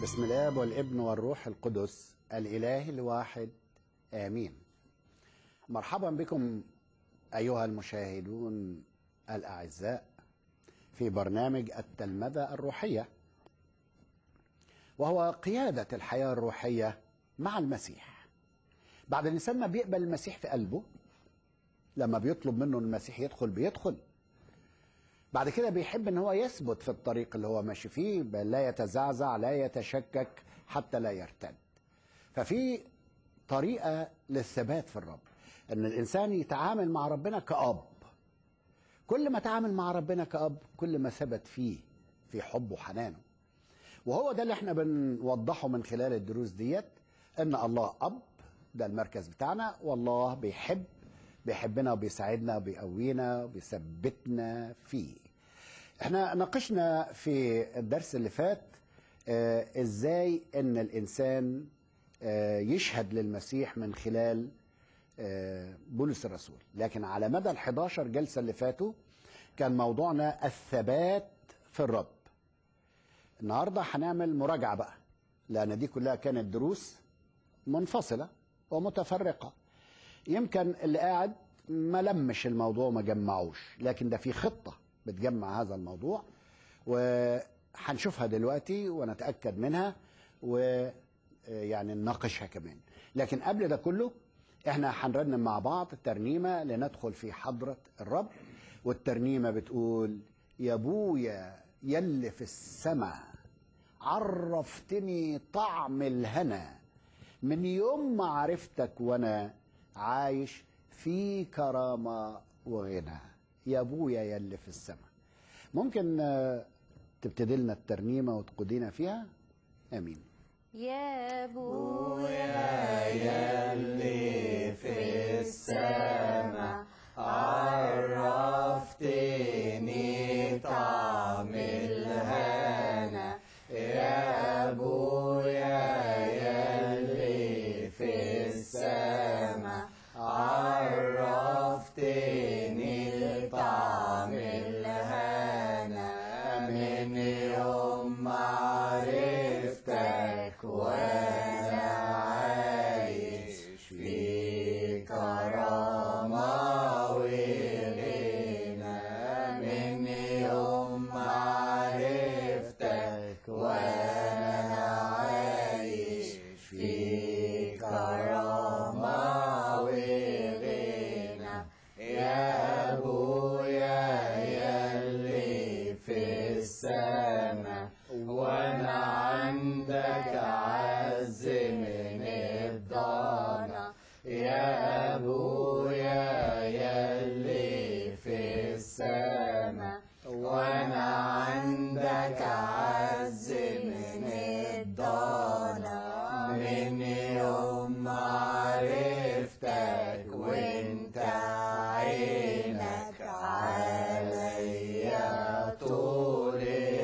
بسم الاب والابن والروح القدس الاله الواحد امين مرحبا بكم ايها المشاهدون الاعزاء في برنامج التلمذه الروحيه وهو قياده الحياه الروحيه مع المسيح بعد الانسان ما بيقبل المسيح في قلبه لما بيطلب منه المسيح يدخل بيدخل بعد كده بيحب ان هو يثبت في الطريق اللي هو ماشي فيه بل لا يتزعزع لا يتشكك حتى لا يرتد ففي طريقة للثبات في الرب ان الانسان يتعامل مع ربنا كأب كل ما تعامل مع ربنا كأب كل ما ثبت فيه في حبه وحنانه وهو ده اللي احنا بنوضحه من خلال الدروس ديت ان الله اب ده المركز بتاعنا والله بيحب بيحبنا وبيساعدنا وبيقوينا وبيثبتنا فيه احنا ناقشنا في الدرس اللي فات اه ازاي ان الانسان اه يشهد للمسيح من خلال اه بولس الرسول لكن على مدى ال11 جلسة اللي فاتوا كان موضوعنا الثبات في الرب النهاردة هنعمل مراجعة بقى لأن دي كلها كانت دروس منفصلة ومتفرقة يمكن اللي قاعد ما لمش الموضوع وما جمعوش لكن ده في خطة بتجمع هذا الموضوع وهنشوفها دلوقتي ونتأكد منها ويعني نناقشها كمان لكن قبل ده كله احنا هنرنم مع بعض الترنيمة لندخل في حضرة الرب والترنيمة بتقول يا ابويا يلي في السماء عرفتني طعم الهنا من يوم ما عرفتك وانا عايش في كرامة وغنى يا ابويا يلي في السماء ممكن تبتدي لنا الترنيمة وتقودينا فيها امين يا ابويا يلي في السما عرفتني طعم الهنا يا ابويا يلي في السما عرفتني طعم الهنا من يوم ما عرفتك وانا عايش في كرامة وغنى من يوم ما عرفتك وانا عايش في كرامة وغنى يا ابويا يلي في السما وانا عندك عز من الضنا يا ابويا يلي في السما وانا عندك عز من الضنا من يوم ما عرفتك وانت عينك عليا طول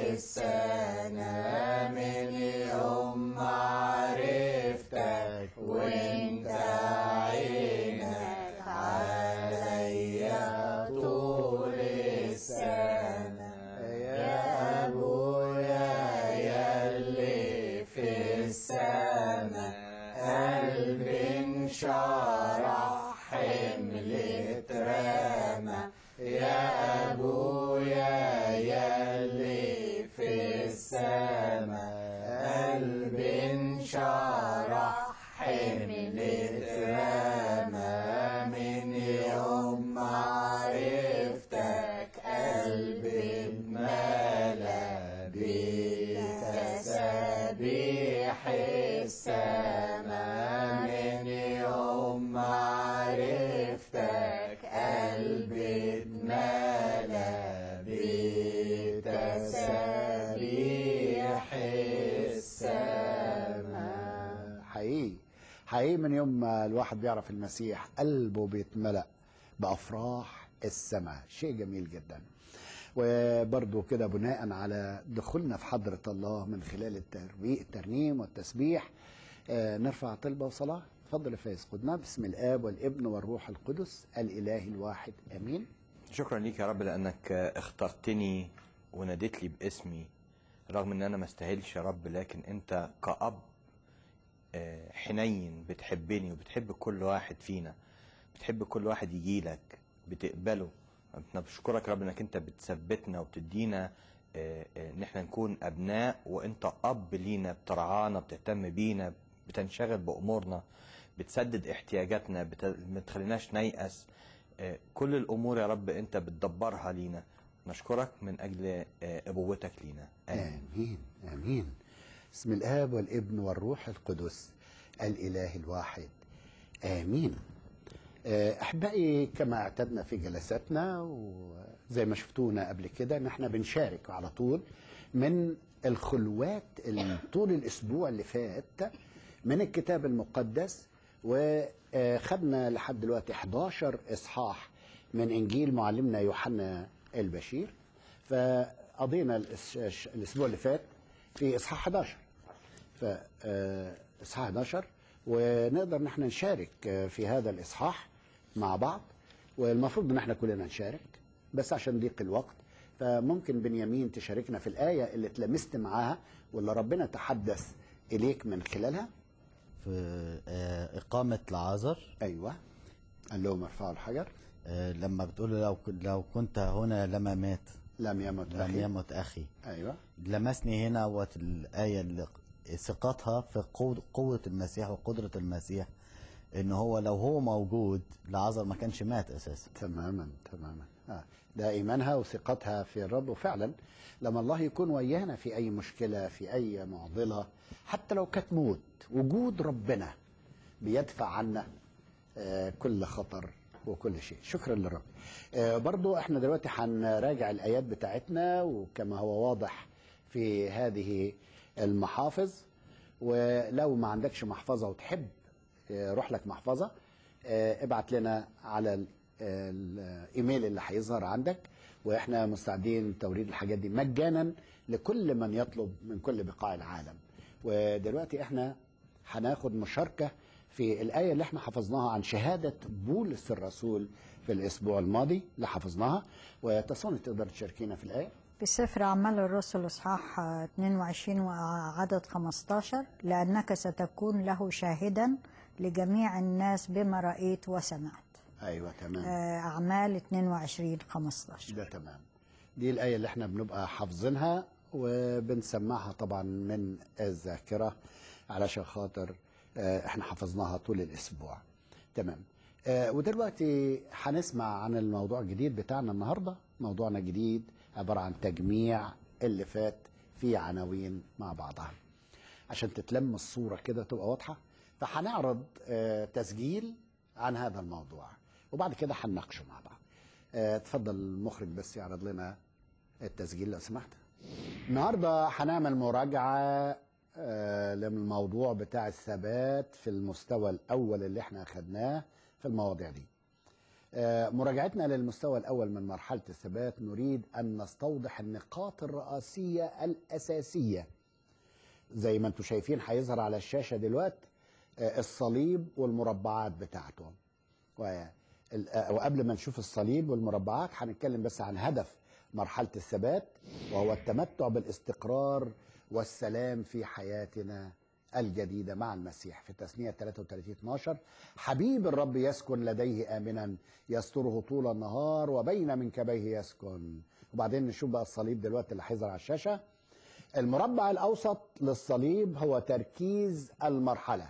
السنة من يوم ما عرفتك وانت عينك عليا طول السنة يا ابويا يلي في السما قلبي انشرح حمل اترمى يا ابويا يلي في السما قلبي انشرح حمل اترمى من يوم ما عرفتك قلبي اتملى بتسابيح السما من يوم ما عرفتك قلبي اتملى بتسابيح السما حقيقي حقيقي من يوم ما الواحد بيعرف المسيح قلبه بيتملأ بأفراح السماء شيء جميل جدا وبرضه كده بناء على دخولنا في حضرة الله من خلال الترويق الترنيم والتسبيح آه نرفع طلبة وصلاة اتفضل يا فايز قدنا باسم الآب والابن والروح القدس الإله الواحد آمين شكرا ليك يا رب لأنك اخترتني وناديت لي باسمي رغم ان انا ما استاهلش يا رب لكن انت كأب آه، حنين بتحبني وبتحب كل واحد فينا بتحب كل واحد يجيلك بتقبله احنا بشكرك يا رب انك انت بتثبتنا وبتدينا آه، آه، ان احنا نكون ابناء وانت اب لينا بترعانا بتهتم بينا بتنشغل بامورنا بتسدد احتياجاتنا بت- ما تخليناش نيأس آه، كل الامور يا رب انت بتدبرها لينا نشكرك من اجل آه، ابوتك لينا امين آمين آمين بسم الآب والابن والروح القدس الإله الواحد آمين آه، أحبائي كما اعتدنا في جلساتنا وزي ما شفتونا قبل كده نحن بنشارك على طول من الخلوات ال- طول الأسبوع اللي فات من الكتاب المقدس وخدنا لحد دلوقتي 11 إصحاح من إنجيل معلمنا يوحنا البشير فقضينا الأس- الأسبوع اللي فات في إصحاح 11 ف آه، اصحاح 11 ونقدر نحن نشارك آه، في هذا الاصحاح مع بعض والمفروض ان احنا كلنا نشارك بس عشان ضيق الوقت فممكن بنيامين تشاركنا في الايه اللي اتلمست معاها واللي ربنا تحدث اليك من خلالها في آه، إقامة لعازر ايوه قال لهم ارفعوا الحجر آه، لما بتقول له لو كن- لو كنت هنا لما مات لم يمت لم أخي. يمت أخي ايوه لمسني هنا وقت الآية اللي ثقتها في قو- قوة المسيح وقدرة المسيح إن هو لو هو موجود لعازر ما كانش مات أساسا تماما تماما آه. ده ايمانها وثقتها في الرب وفعلا لما الله يكون ويانا في اي مشكله في اي معضله حتى لو كانت موت وجود ربنا بيدفع عنا آه، كل خطر وكل شيء شكرا للرب آه، برضو احنا دلوقتي هنراجع الايات بتاعتنا وكما هو واضح في هذه المحافظ ولو ما عندكش محفظه وتحب آه، روح لك محفظه آه، ابعت لنا على ال- الايميل اللي هيظهر عندك واحنا مستعدين توريد الحاجات دي مجانا لكل من يطلب من كل بقاع العالم ودلوقتي احنا هناخد مشاركه في الايه اللي احنا حفظناها عن شهاده بولس الرسول في الاسبوع الماضي اللي حفظناها وتصوني تقدر تشاركينا في الايه في سفر أعمال الرسل إصحاح 22 وعدد 15 لأنك ستكون له شاهدا لجميع الناس بما رأيت وسمعت ايوه تمام آه، أعمال 22 15 ده تمام دي الآية اللي احنا بنبقى حافظينها وبنسمعها طبعا من الذاكرة علشان خاطر آه، احنا حفظناها طول الأسبوع تمام آه، ودلوقتي هنسمع عن الموضوع الجديد بتاعنا النهاردة موضوعنا جديد عبارة عن تجميع اللي فات في عناوين مع بعضها عشان تتلم الصورة كده تبقى واضحة فهنعرض آه، تسجيل عن هذا الموضوع وبعد كده هنناقشه مع بعض آه، اتفضل المخرج بس يعرض لنا التسجيل لو سمحت النهارده هنعمل مراجعة آه، للموضوع بتاع الثبات في المستوى الأول اللي احنا أخدناه في المواضيع دي آه، مراجعتنا للمستوى الأول من مرحلة الثبات نريد أن نستوضح النقاط الرئيسية الأساسية زي ما انتم شايفين هيظهر على الشاشة دلوقتي آه، الصليب والمربعات بتاعته و- ال- آه، وقبل ما نشوف الصليب والمربعات هنتكلم بس عن هدف مرحلة الثبات وهو التمتع بالاستقرار والسلام في حياتنا الجديدة مع المسيح في تثنية 33 12 حبيب الرب يسكن لديه آمنا يستره طول النهار وبين منكبيه يسكن وبعدين نشوف بقى الصليب دلوقتي اللي هيظهر على الشاشة المربع الأوسط للصليب هو تركيز المرحلة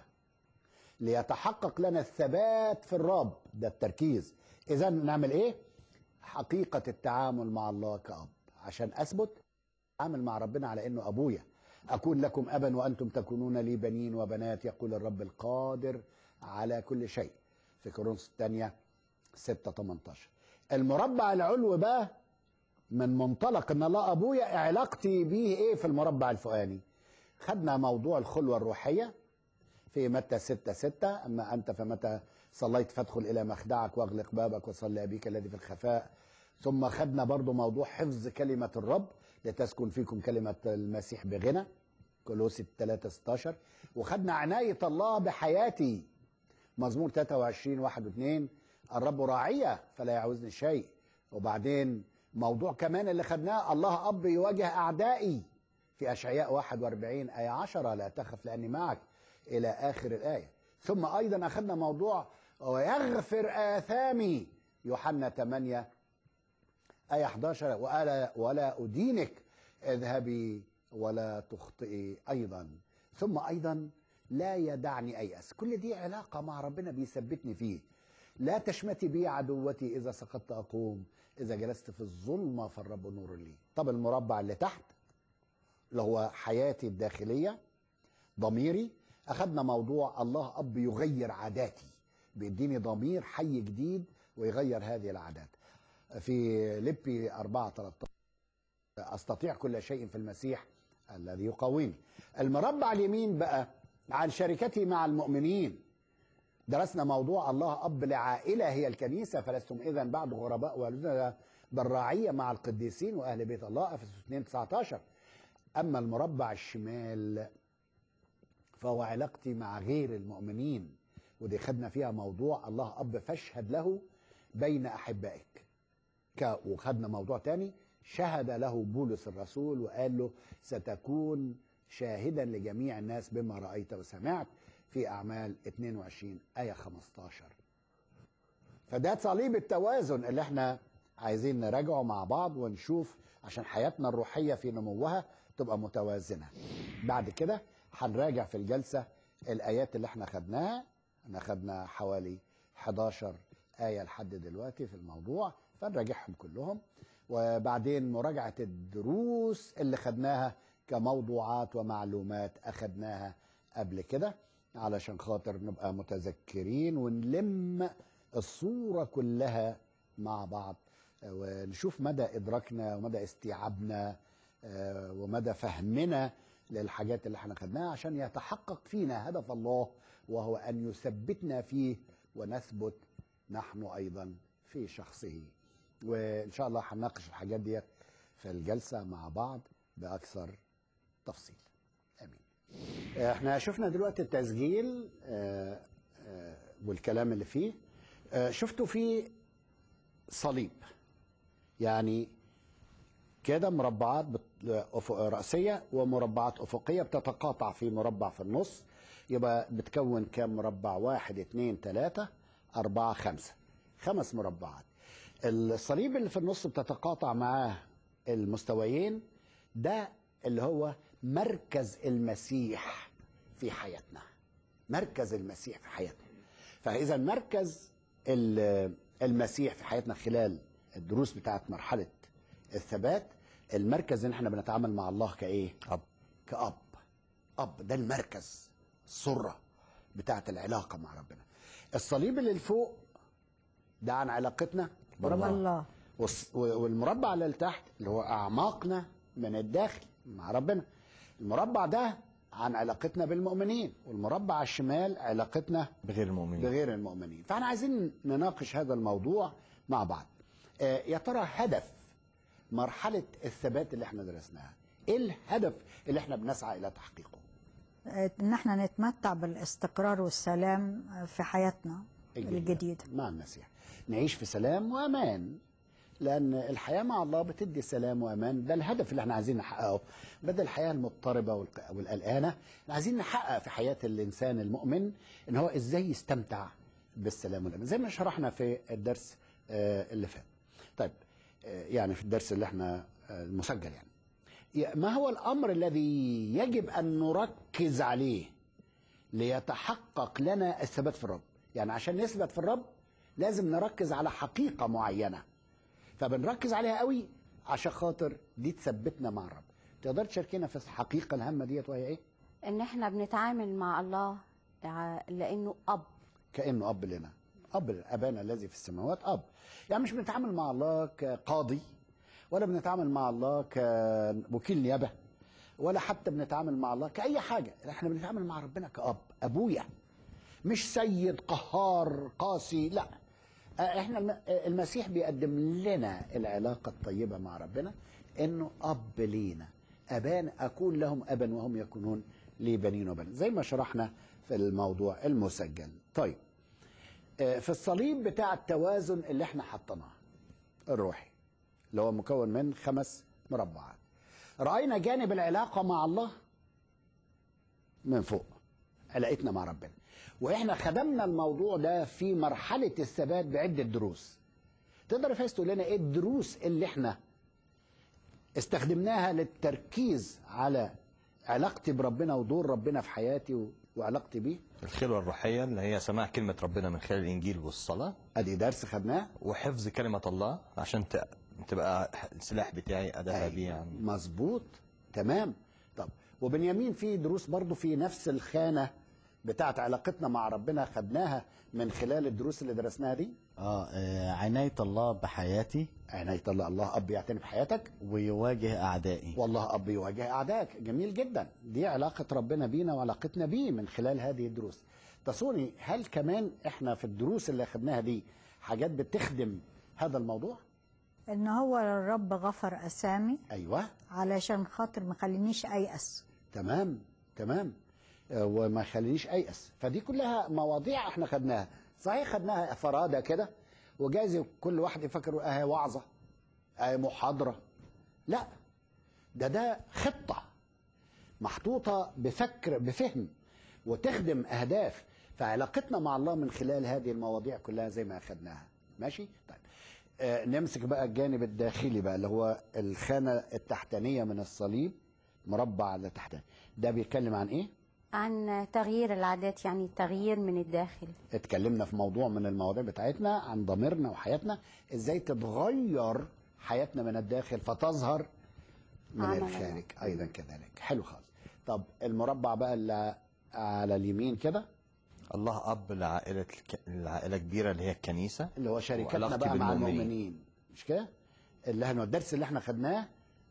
ليتحقق لنا الثبات في الرب ده التركيز إذا نعمل إيه؟ حقيقة التعامل مع الله كأب عشان أثبت أعمل مع ربنا على إنه أبويا أكون لكم أبا وأنتم تكونون لي بنين وبنات يقول الرب القادر على كل شيء في كورنثوس الثانية 6 18 المربع العلوي بقى من منطلق ان الله ابويا علاقتي بيه ايه في المربع الفوقاني خدنا موضوع الخلوه الروحيه في متى 6 6 اما انت فمتى صليت فادخل الى مخدعك واغلق بابك وصلي ابيك الذي في الخفاء ثم خدنا برضو موضوع حفظ كلمه الرب لتسكن فيكم كلمه المسيح بغنى كولوسي 3 16 وخدنا عنايه الله بحياتي مزمور 23 1 و2 الرب راعية فلا يعوزني شيء وبعدين موضوع كمان اللي خدناه الله أب يواجه أعدائي في أشعياء 41 آية 10 لا تخف لأني معك إلى آخر الآية ثم أيضا أخذنا موضوع ويغفر آثامي يوحنا 8 آية 11 وألا ولا أدينك اذهبي ولا تخطئي أيضا ثم أيضا لا يدعني أيأس كل دي علاقة مع ربنا بيثبتني فيه لا تشمتي بي عدوتي إذا سقطت أقوم إذا جلست في الظلمة فالرب نور لي طب المربع اللي تحت اللي هو حياتي الداخلية ضميري أخذنا موضوع الله أب يغير عاداتي بيديني ضمير حي جديد ويغير هذه العادات في لبي 4 13 أستطيع كل شيء في المسيح الذي يقويني المربع اليمين بقى عن شركتي مع المؤمنين درسنا موضوع الله أب لعائلة هي الكنيسة فلستم إذا بعد غرباء ولدنا بالراعية مع القديسين وأهل بيت الله أفسس 2 19 أما المربع الشمال فهو علاقتي مع غير المؤمنين ودي خدنا فيها موضوع الله أب فاشهد له بين أحبائك ك- وخدنا موضوع تاني شهد له بولس الرسول وقال له ستكون شاهدا لجميع الناس بما رأيت وسمعت في أعمال 22 آية 15 فده صليب التوازن اللي احنا عايزين نراجعه مع بعض ونشوف عشان حياتنا الروحية في نموها تبقى متوازنة بعد كده هنراجع في الجلسة الآيات اللي احنا خدناها احنا خدنا حوالي 11 آية لحد دلوقتي في الموضوع فنراجعهم كلهم وبعدين مراجعة الدروس اللي خدناها كموضوعات ومعلومات أخدناها قبل كده علشان خاطر نبقى متذكرين ونلم الصورة كلها مع بعض ونشوف مدى إدراكنا ومدى استيعابنا آه، ومدى فهمنا للحاجات اللي احنا خدناها عشان يتحقق فينا هدف الله وهو أن يثبتنا فيه ونثبت نحن أيضا في شخصه وإن شاء الله هنناقش الحاجات ديت في الجلسة مع بعض بأكثر تفصيل آمين احنا شفنا دلوقتي التسجيل آه، آه، والكلام اللي فيه آه، شفتوا فيه صليب يعني كده مربعات بت- أف- رأسية ومربعات أفقية بتتقاطع في مربع في النص يبقى بتكون كام مربع واحد اتنين تلاتة أربعة خمسة خمس مربعات الصليب اللي في النص بتتقاطع معاه المستويين ده اللي هو مركز المسيح في حياتنا مركز المسيح في حياتنا فإذا مركز ال- المسيح في حياتنا خلال الدروس بتاعت مرحلة الثبات المركز ان احنا بنتعامل مع الله كايه أب كأب أب ده المركز السرة بتاعت العلاقة مع ربنا الصليب اللي لفوق ده عن علاقتنا بربنا الله والص- والمربع اللي تحت اللي هو أعماقنا من الداخل مع ربنا المربع ده عن علاقتنا بالمؤمنين والمربع على الشمال علاقتنا بغير المؤمنين بغير المؤمنين فاحنا عايزين نناقش هذا الموضوع مع بعض آه، يا ترى هدف مرحلة الثبات اللي احنا درسناها ايه الهدف اللي احنا بنسعى الى تحقيقه ان احنا نتمتع بالاستقرار والسلام في حياتنا الجديدة مع المسيح نعيش في سلام وامان لان الحياه مع الله بتدي سلام وامان ده الهدف اللي احنا عايزين نحققه بدل الحياه المضطربه والق- والقلقانه احنا عايزين نحقق في حياه الانسان المؤمن ان هو ازاي يستمتع بالسلام والامان زي ما شرحنا في الدرس آه، اللي فات طيب آه، يعني في الدرس اللي احنا آه، المسجل يعني ما هو الامر الذي يجب ان نركز عليه ليتحقق لنا الثبات في الرب يعني عشان نثبت في الرب لازم نركز على حقيقة معينة فبنركز عليها قوي عشان خاطر دي تثبتنا مع الرب تقدر تشاركينا في الحقيقة الهامة ديت وهي ايه ان احنا بنتعامل مع الله ع- لانه اب كأنه أب لنا أب لنا. أبانا الذي في السماوات أب يعني مش بنتعامل مع الله كقاضي ولا بنتعامل مع الله كوكيل نيابة ولا حتى بنتعامل مع الله كأي حاجة احنا بنتعامل مع ربنا كأب أبويا مش سيد قهار قاسي لا آه، احنا الم- آه، المسيح بيقدم لنا العلاقة الطيبة مع ربنا انه اب لينا ابان اكون لهم ابا وهم يكونون لي بنين وبنات زي ما شرحنا في الموضوع المسجل طيب آه، في الصليب بتاع التوازن اللي احنا حطيناه الروحي اللي هو مكون من خمس مربعات راينا جانب العلاقه مع الله من فوق علاقتنا مع ربنا واحنا خدمنا الموضوع ده في مرحله الثبات بعده دروس تقدر يا فايز تقول لنا ايه الدروس اللي احنا استخدمناها للتركيز على علاقتي بربنا ودور ربنا في حياتي و- وعلاقتي بيه الخلوة الروحية اللي هي سماع كلمة ربنا من خلال الإنجيل والصلاة ادي درس خدناه وحفظ كلمة الله عشان ت- تبقى السلاح بتاعي أدافع بيه عن مظبوط تمام طب وبنيامين في دروس برضو في نفس الخانه بتاعت علاقتنا مع ربنا خدناها من خلال الدروس اللي درسناها دي اه آه، عناية الله بحياتي عناية الله الله اب يعتني بحياتك ويواجه أعدائي والله اب يواجه اعدائك جميل جدا دي علاقه ربنا بينا وعلاقتنا بيه من خلال هذه الدروس تصوني هل كمان احنا في الدروس اللي اخدناها دي حاجات بتخدم هذا الموضوع ان هو الرب غفر اسامي ايوه علشان خاطر ما خلينيش ايأس تمام تمام آه، وما يخلينيش ايأس فدي كلها مواضيع احنا خدناها صحيح خدناها فرادة كده وجايز كل واحد يفكر اهي وعظة اهي محاضرة لا ده ده خطة محطوطة بفكر بفهم وتخدم أهداف فعلاقتنا مع الله من خلال هذه المواضيع كلها زي ما أخدناها ماشي طيب آه نمسك بقى الجانب الداخلي بقى اللي هو الخانة التحتانية من الصليب مربع اللي تحتاني ده بيتكلم عن ايه عن تغيير العادات يعني تغيير من الداخل اتكلمنا في موضوع من المواضيع بتاعتنا عن ضميرنا وحياتنا ازاي تتغير حياتنا من الداخل فتظهر من عمل الخارج ايضا كذلك حلو خالص طب المربع بقى اللي على اليمين كده الله أب لعائلة الك... العائلة كبيرة اللي هي الكنيسة اللي هو شركتنا وعلاقتي بقى مع بالمؤمنين. المؤمنين مش كده اللي هو الدرس اللي احنا خدناه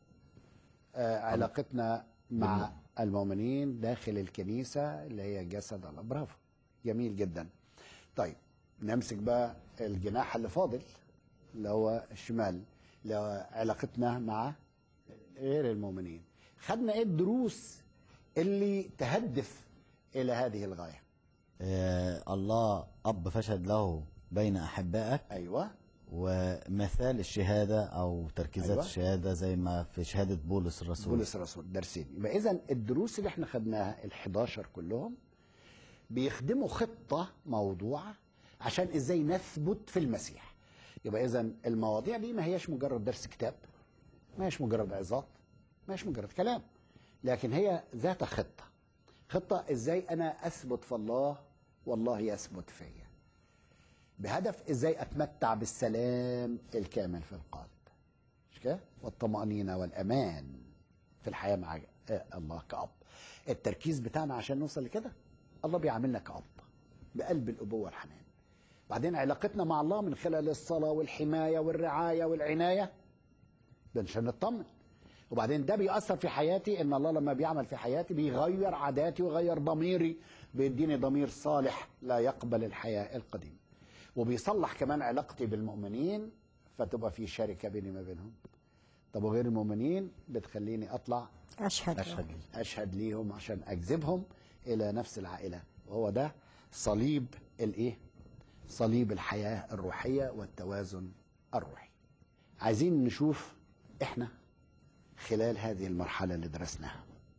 آه علاقتنا مع المؤمنين داخل الكنيسة اللي هي جسد الله برافو جميل جدا طيب نمسك بقى الجناح اللي فاضل اللي هو الشمال اللي هو علاقتنا مع غير المؤمنين خدنا ايه الدروس اللي تهدف الى هذه الغايه آه الله أب فشهد له بين أحبائك ايوه ومثال الشهادة أو تركيزات أيوة. أيوة. الشهادة زي ما في شهادة بولس الرسول بولس الرسول درسين يبقى اذا الدروس اللي احنا خدناها ال11 كلهم بيخدموا خطه موضوعه عشان ازاي نثبت في المسيح يبقى اذا المواضيع دي ما هياش مجرد درس كتاب ما هيش مجرد عظات ما هيش مجرد كلام لكن هي ذات خطه خطه ازاي انا اثبت في الله والله يثبت فيا بهدف ازاي اتمتع بالسلام الكامل في القلب مش كده والطمأنينة والأمان في الحياة مع آه، الله كأب التركيز بتاعنا عشان نوصل لكده الله بيعاملنا كأب بقلب الأبوة والحنان بعدين علاقتنا مع الله من خلال الصلاة والحماية والرعاية والعناية ده عشان نطمن وبعدين ده بيأثر في حياتي ان الله لما بيعمل في حياتي بيغير عاداتي ويغير ضميري بيديني ضمير صالح لا يقبل الحياة القديمة وبيصلح كمان علاقتي بالمؤمنين فتبقى في شركة بيني ما بينهم طب وغير المؤمنين بتخليني اطلع اشهد أشهد لي اشهد ليهم عشان اجذبهم الى نفس العائله وهو ده صليب الايه صليب الحياه الروحيه والتوازن الروحي عايزين نشوف احنا خلال هذه المرحله اللي درسناها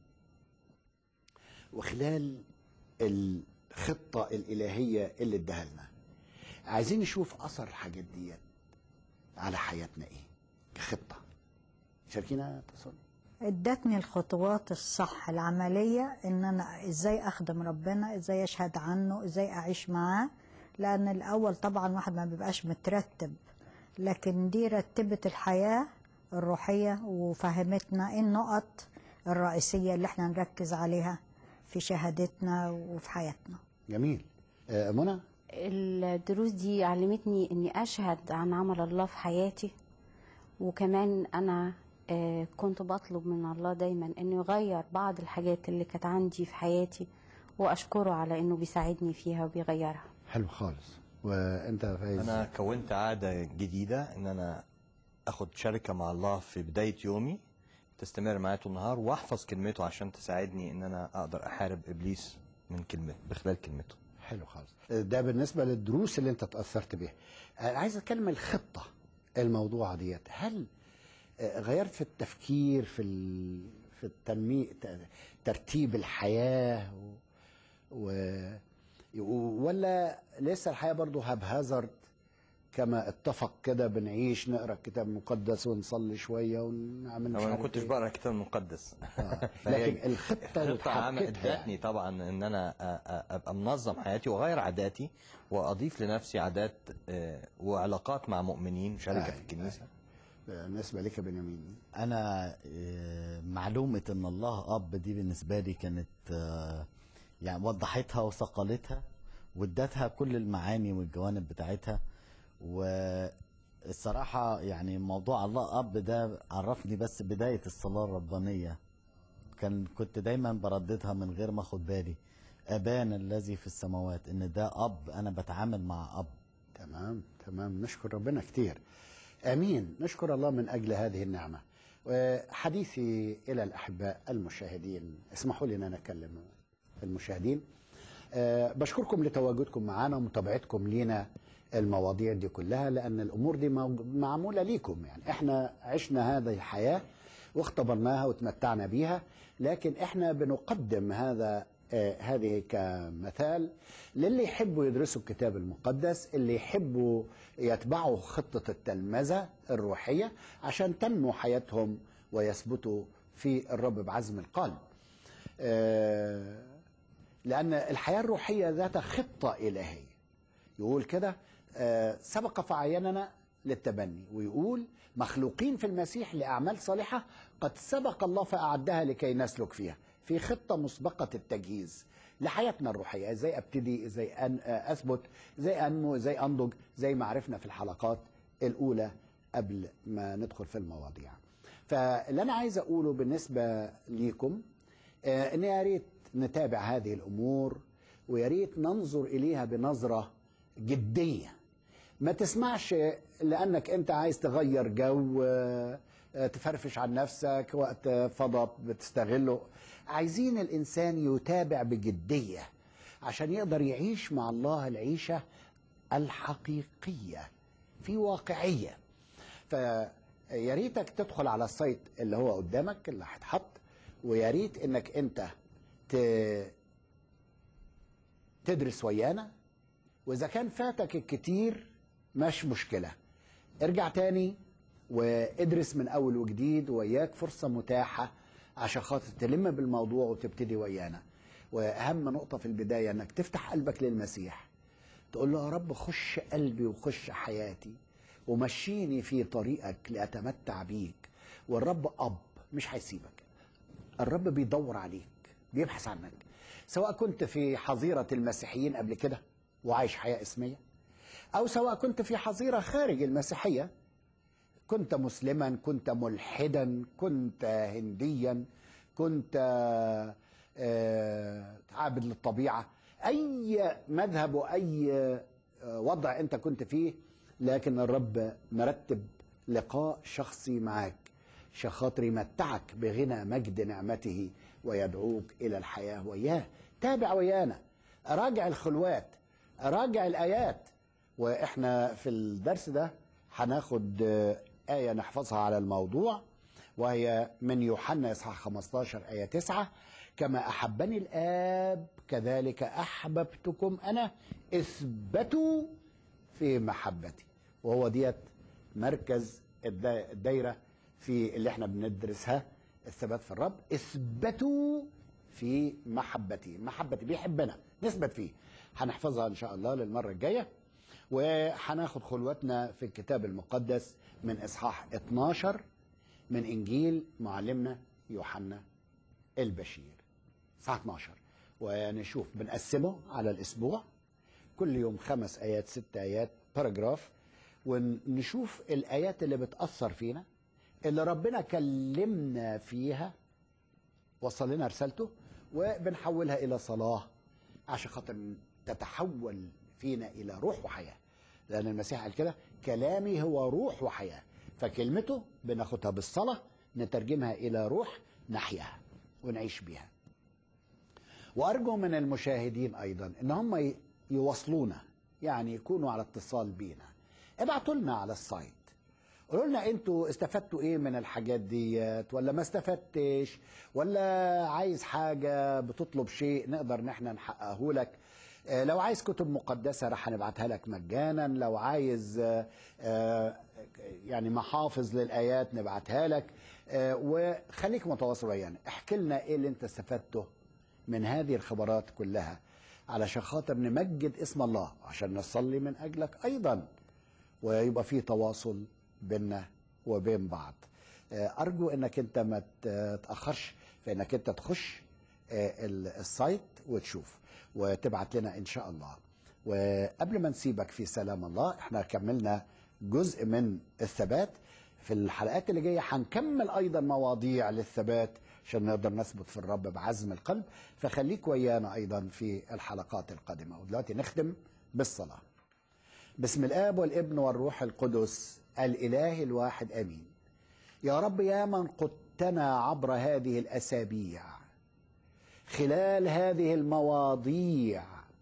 وخلال الخطه الالهيه اللي اداها لنا عايزين نشوف اثر الحاجات ديت على حياتنا ايه كخطه شاركينا تصل ادتني الخطوات الصح العملية ان انا ازاي اخدم ربنا ازاي اشهد عنه ازاي اعيش معاه لان الاول طبعا واحد ما بيبقاش مترتب لكن دي رتبت الحياة الروحية وفهمتنا ايه النقط الرئيسية اللي احنا نركز عليها في شهادتنا وفي حياتنا جميل آه، منى الدروس دي علمتني اني اشهد عن عمل الله في حياتي وكمان انا آه، كنت بطلب من الله دايما انه يغير بعض الحاجات اللي كانت عندي في حياتي واشكره على انه بيساعدني فيها وبيغيرها حلو خالص وانت يا فايز انا كونت عاده جديده ان انا اخد شركه مع الله في بدايه يومي تستمر معايا طول النهار واحفظ كلمته عشان تساعدني ان انا اقدر احارب ابليس من كلمه بخلال كلمته حلو خالص ده بالنسبه للدروس اللي انت تاثرت بيها انا عايز اتكلم الخطه الموضوعه ديت هل آه، غيرت في التفكير في ال... في التنمية ترتيب الحياة و... و... ولا لسه الحياة برضو هبهزرد كما اتفق كده بنعيش نقرا الكتاب المقدس ونصلي شويه ونعمل مش انا ما عارف كنتش إيه. بقرا الكتاب المقدس آه. فهي لكن الخطه اللي الخطة عام اتحطتها ادتني يعني. طبعا ان انا أ- أ- ابقى منظم حياتي واغير عاداتي واضيف لنفسي عادات آه، وعلاقات مع مؤمنين شركه أيوة، في الكنيسه بالنسبه لك يا بنيامين انا آه، معلومه ان الله اب دي بالنسبه لي كانت آه، يعني وضحتها وصقلتها وادتها كل المعاني والجوانب بتاعتها والصراحه يعني موضوع الله اب ده عرفني بس بدايه الصلاه الربانيه كان كنت دايما برددها من غير ما اخد بالي ابانا الذي في السماوات ان ده اب انا بتعامل مع اب تمام تمام نشكر ربنا كتير امين نشكر الله من اجل هذه النعمه وحديثي الى الاحباء المشاهدين اسمحوا لي ان انا اكلم المشاهدين أه بشكركم لتواجدكم معنا ومتابعتكم لينا المواضيع دي كلها لان الامور دي موج- معموله ليكم يعني احنا عشنا هذه الحياه واختبرناها وتمتعنا بيها لكن احنا بنقدم هذا آه، هذه كمثال للي يحبوا يدرسوا الكتاب المقدس اللي يحبوا يتبعوا خطة التلمذة الروحية عشان تنمو حياتهم ويثبتوا في الرب بعزم القلب آه، لأن الحياة الروحية ذات خطة إلهية يقول كده آه، سبق فعيننا للتبني ويقول مخلوقين في المسيح لأعمال صالحة قد سبق الله فأعدها لكي نسلك فيها في خطة مسبقة التجهيز لحياتنا الروحية ازاي ابتدي ازاي أن آه، اثبت ازاي انمو ازاي انضج زي ما عرفنا في الحلقات الاولى قبل ما ندخل في المواضيع فاللي انا عايز اقوله بالنسبة ليكم آه، ان يا ريت نتابع هذه الامور ويا ريت ننظر اليها بنظرة جدية ما تسمعش لانك انت عايز تغير جو آه، تفرفش عن نفسك وقت فضى بتستغله عايزين الانسان يتابع بجديه عشان يقدر يعيش مع الله العيشه الحقيقيه في واقعيه فيا ريتك تدخل على السايت اللي هو قدامك اللي هيتحط ويا ريت انك انت ت- تدرس ويانا واذا كان فاتك الكتير مش مشكله ارجع تاني وادرس من اول وجديد وياك فرصه متاحه عشان خاطر تلم بالموضوع وتبتدي ويانا واهم نقطه في البدايه انك تفتح قلبك للمسيح تقول له يا رب خش قلبي وخش حياتي ومشيني في طريقك لاتمتع بيك والرب اب مش هيسيبك الرب بيدور عليك بيبحث عنك سواء كنت في حظيرة المسيحيين قبل كده وعايش حياة اسمية أو سواء كنت في حظيرة خارج المسيحية كنت مسلما كنت ملحدا كنت هنديا كنت آه، عابد للطبيعة أي مذهب وأي آه، وضع أنت كنت فيه لكن الرب مرتب لقاء شخصي معك عشان خاطر يمتعك بغنى مجد نعمته ويدعوك إلى الحياة وياه تابع ويانا راجع الخلوات راجع الآيات وإحنا في الدرس ده هناخد آه، آية نحفظها على الموضوع وهي من يوحنا إصحاح 15 آية 9 كما أحبني الآب كذلك أحببتكم أنا اثبتوا في محبتي وهو ديت مركز الدا- الدايرة في اللي احنا بندرسها الثبات في الرب اثبتوا في محبتي محبتي بيحبنا نثبت فيه هنحفظها ان شاء الله للمرة الجاية وهناخد خلوتنا في الكتاب المقدس من اصحاح 12 من انجيل معلمنا يوحنا البشير اصحاح 12 ونشوف بنقسمه على الاسبوع كل يوم خمس ايات ست ايات باراجراف ونشوف الايات اللي بتاثر فينا اللي ربنا كلمنا فيها وصل لنا رسالته وبنحولها الى صلاه عشان خاطر تتحول فينا الى روح وحياه لان المسيح قال كده كلامي هو روح وحياه فكلمته بناخدها بالصلاه نترجمها الى روح نحياها ونعيش بيها وارجو من المشاهدين ايضا ان هم ي- يواصلونا يعني يكونوا على اتصال بينا ابعتوا لنا على السايت قولوا لنا انتوا استفدتوا ايه من الحاجات ديت ولا ما استفدتش ولا عايز حاجه بتطلب شيء نقدر ان احنا نحققه لك آه، لو عايز كتب مقدسه راح نبعتها لك مجانا لو عايز آه، آه، يعني محافظ للايات نبعتها لك آه، وخليك متواصل ويانا احكي لنا ايه اللي انت استفدته من هذه الخبرات كلها علشان خاطر نمجد اسم الله عشان نصلي من اجلك ايضا ويبقى في تواصل بيننا وبين بعض آه، ارجو انك انت ما تتاخرش في انك انت تخش آه، ال- السايت وتشوف وتبعت لنا ان شاء الله وقبل ما نسيبك في سلام الله احنا كملنا جزء من الثبات في الحلقات اللي جايه هنكمل ايضا مواضيع للثبات عشان نقدر نثبت في الرب بعزم القلب فخليك ويانا ايضا في الحلقات القادمه ودلوقتي نختم بالصلاه بسم الاب والابن والروح القدس الاله الواحد امين يا رب يا من قدتنا عبر هذه الاسابيع خلال هذه المواضيع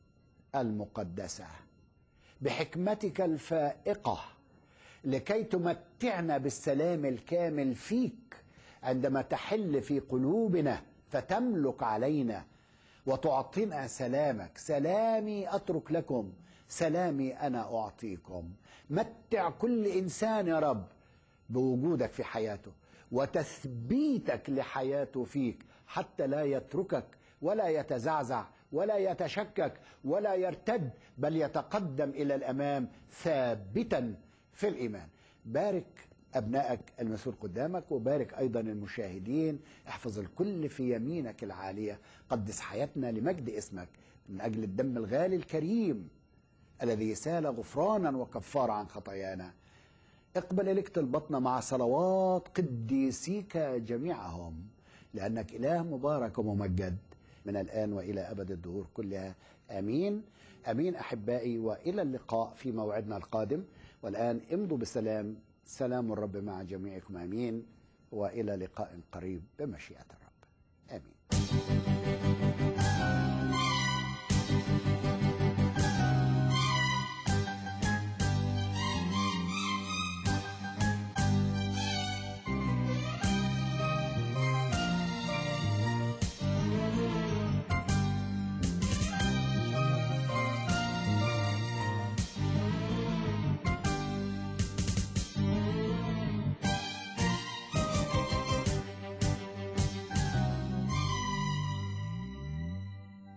المقدسه بحكمتك الفائقه لكي تمتعنا بالسلام الكامل فيك عندما تحل في قلوبنا فتملك علينا وتعطينا سلامك سلامي اترك لكم سلامي انا اعطيكم متع كل انسان يا رب بوجودك في حياته وتثبيتك لحياته فيك حتى لا يتركك ولا يتزعزع ولا يتشكك ولا يرتد بل يتقدم الى الامام ثابتا في الايمان بارك ابنائك المسؤول قدامك وبارك ايضا المشاهدين احفظ الكل في يمينك العاليه قدس حياتنا لمجد اسمك من اجل الدم الغالي الكريم الذي سال غفرانا وكفار عن خطايانا اقبل إليك طلبتنا مع صلوات قديسيك جميعهم لأنك إله مبارك وممجد من الآن وإلى أبد الدهور كلها آمين آمين أحبائي وإلى اللقاء في موعدنا القادم والآن امضوا بسلام سلام الرب مع جميعكم آمين وإلى لقاء قريب بمشيئة الرب آمين